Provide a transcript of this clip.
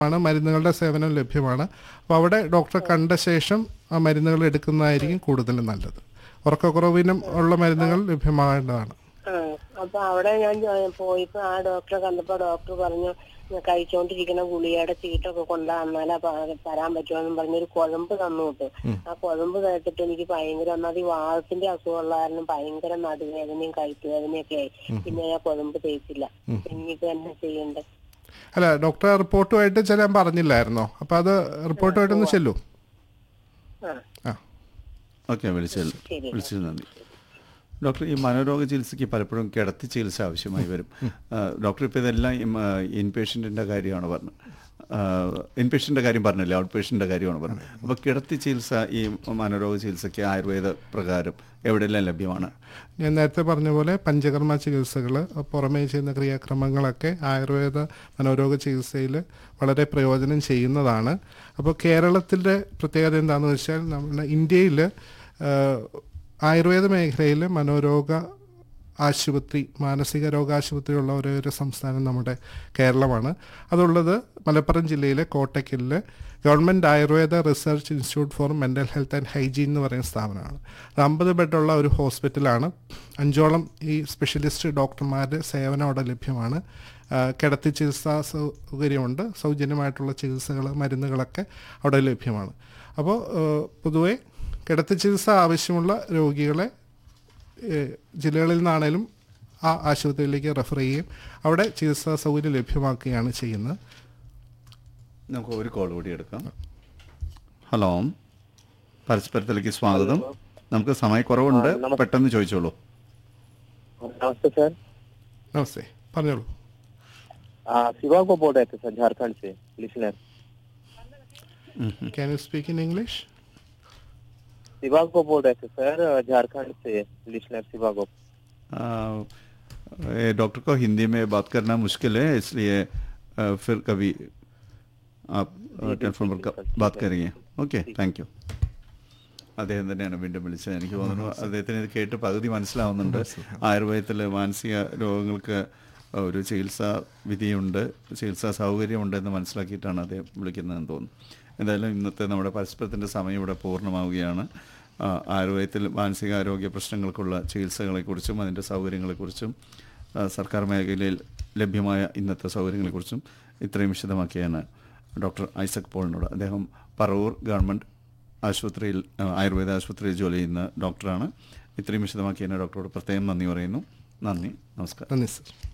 ആണ് മരുന്നുകളുടെ സേവനം ലഭ്യമാണ് അപ്പോൾ അവിടെ ഡോക്ടറെ കണ്ട ശേഷം ആ മരുന്നുകൾ എടുക്കുന്നതായിരിക്കും കൂടുതൽ നല്ലത് ഉറക്കക്കുറവിനും ഉള്ള മരുന്നുകൾ ലഭ്യമാകേണ്ടതാണ് ആ അപ്പൊ അവിടെ ഞാൻ ജോ- പോയപ്പോ ആ ഡോക്ടറെ കണ്ടപ്പോ ഡോക്ടർ പറഞ്ഞു "ഞാൻ കഴിച്ചോണ്ടിരിക്കുന്ന ഗുളികയുടെ ചീട്ടൊക്കെ കൊണ്ടുവന്നാലേ തരാൻ പറ്റുമെന്നും പറഞ്ഞൊരു കുഴമ്പ് തന്നു വിട്ടു ആ കുഴമ്പ് കേട്ടിട്ട് എനിക്ക് ഭയങ്കര ഒന്നാമത് ഈ വാദത്തിന്റെ അസുഖമുള്ള കാരണം ഭയങ്കര നടുവേദനയും കഴുത്തുവേദനയൊക്കെ ആയി പിന്നെ ഞാൻ കുഴമ്പ് തേച്ചില്ല ഇനിയിപ്പോ എന്നെ ചെയ്യണ്ടേ അല്ല ഡോക്ടറെ റിപ്പോർട്ടുമായിട്ട് ചെല്ലാൻ പറഞ്ഞില്ലായിരുന്നോ അപ്പോൾ അത് റിപ്പോർട്ടുമായിട്ടൊന്ന് ചെല്ലൂ ആ ആ ഓക്കെ വിളിച്ചതിൽ ശരി. വിളിച്ചതിൽ നന്ദി ഡോക്ടർ ഈ മനോരോഗ ചികിത്സയ്ക്ക് പലപ്പോഴും കിടത്തി ചികിത്സ ആവശ്യമായി വരും ആ, ഡോക്ടർ ഇപ്പോൾ ഇതെല്ലാം ഇൻ പേഷ്യൻറ്റിൻ്റെ കാര്യമാണ് പറഞ്ഞത് ഇൻ പേഷ്യൻ്റെ കാര്യം പറഞ്ഞില്ല ഔട്ട് പേഷ്യൻ്റെ കാര്യമാണ് പറഞ്ഞത് അപ്പോൾ കിടത്തി ചികിത്സ ഈ മനോരോഗ ചികിത്സയ്ക്ക് ആയുർവേദ പ്രകാരം എവിടെയെല്ലാം ലഭ്യമാണ് ഞാൻ നേരത്തെ പറഞ്ഞ പോലെ പഞ്ചകർമ്മ ചികിത്സകൾ പുറമേ ചെയ്യുന്ന ക്രിയാക്രമങ്ങളൊക്കെ ആയുർവേദ മനോരോഗ ചികിത്സയിൽ വളരെ പ്രയോജനം ചെയ്യുന്നതാണ് അപ്പോൾ കേരളത്തിൻ്റെ പ്രത്യേകത എന്താണെന്ന് വെച്ചാൽ നമ്മുടെ ഇന്ത്യയിൽ ആയുർവേദ മേഖലയിൽ മനോരോഗ ആശുപത്രി മാനസിക രോഗാശുപത്രി ഉള്ള ഒരേ ഒരു സംസ്ഥാനം നമ്മുടെ കേരളമാണ് അതുള്ളത് മലപ്പുറം ജില്ലയിലെ കോട്ടയ്ക്കലിലെ government Ayurveda research institute for mental health and hygiene എന്ന് പറയുന്ന സ്ഥാപനമാണ് അത് അമ്പത് ബെഡുള്ള ഒരു ഹോസ്പിറ്റലാണ് അഞ്ചോളം ഈ സ്പെഷ്യലിസ്റ്റ് ഡോക്ടർമാരുടെ സേവനം അവിടെ ലഭ്യമാണ് ആ, കിടത്തി ചികിത്സാ സൗകര്യമുണ്ട് സൗജന്യമായിട്ടുള്ള ചികിത്സകൾ മരുന്നുകളൊക്കെ അവിടെ ലഭ്യമാണ് അപ്പോൾ പൊതുവേ കിടത്തി ചികിത്സ ആവശ്യമുള്ള രോഗികളെ ഏഹ് ജില്ലകളിൽ നിന്നാണേലും ആ ആശുപത്രിയിലേക്ക് റെഫർ ചെയ്യുകയും അവിടെ ചികിത്സാ സൗകര്യം ലഭ്യമാക്കുകയാണ് ചെയ്യുന്നത് നമുക്ക് ഒരു കോൾ കൂടി എടുക്കാം ഹലോ പരസ്പരത്തിലേക്ക് സ്വാഗതം നമുക്ക് സമയക്കുറവുണ്ട് പെട്ടെന്ന് ചോദിച്ചോളൂ नमस्ते सर നമസ്തേ പറഞ്ഞോളൂ आ, शिवा को बोल रहे थे सर झारखंड से listener can you speak in English Shiva को बोल रहे थे सर झारखंड से लिसनर शिवा को आ, ये डॉक्टर को हिंदी में बात करना मुश्किल है इसलिए आ, फिर कभी आप ടെലിഫോൺ पर ക- बात करिए ഓക്കെ താങ്ക് യു അദ്ദേഹം തന്നെയാണ് വീണ്ടും വിളിച്ചത് എനിക്ക് തോന്നുന്നു അദ്ദേഹത്തിന് ഇത് കേട്ട് പകുതി മനസ്സിലാവുന്നുണ്ട് ആയുർവേദത്തിൽ മാനസിക രോഗങ്ങൾക്ക് ഒരു ചികിത്സാ വിധിയുണ്ട് ചികിത്സാ സൗകര്യമുണ്ട് എന്ന് മനസ്സിലാക്കിയിട്ടാണ് അദ്ദേഹം വിളിക്കുന്നതെന്ന് തോന്നുന്നു എന്തായാലും ഇന്നത്തെ നമ്മുടെ പരസ്പരത്തിൻ്റെ സമയം ഇവിടെ പൂർണ്ണമാവുകയാണ് ആ, ആയുർവേദത്തിൽ മാനസികാരോഗ്യ പ്രശ്നങ്ങൾക്കുള്ള ചികിത്സകളെക്കുറിച്ചും അതിൻ്റെ സൗകര്യങ്ങളെക്കുറിച്ചും ആ, സർക്കാർ മേഖലയിൽ ലഭ്യമായ ഇന്നത്തെ സൗകര്യങ്ങളെക്കുറിച്ചും ഇത്രയും വിശദമാക്കിയാണ് ഡോക്ടർ ഐസക് പോളിനോട് അദ്ദേഹം പറവൂർ ഗവൺമെൻറ് ആശുപത്രിയിൽ ആ, ആയുർവേദ ആശുപത്രിയിൽ ജോലി ചെയ്യുന്ന ഡോക്ടറാണ് ഇത്രയും വിശദമാക്കിയതിന് ഡോക്ടറോട് പ്രത്യേകം നന്ദി പറയുന്നു നന്ദി നമസ്കാരം നന്ദി സർ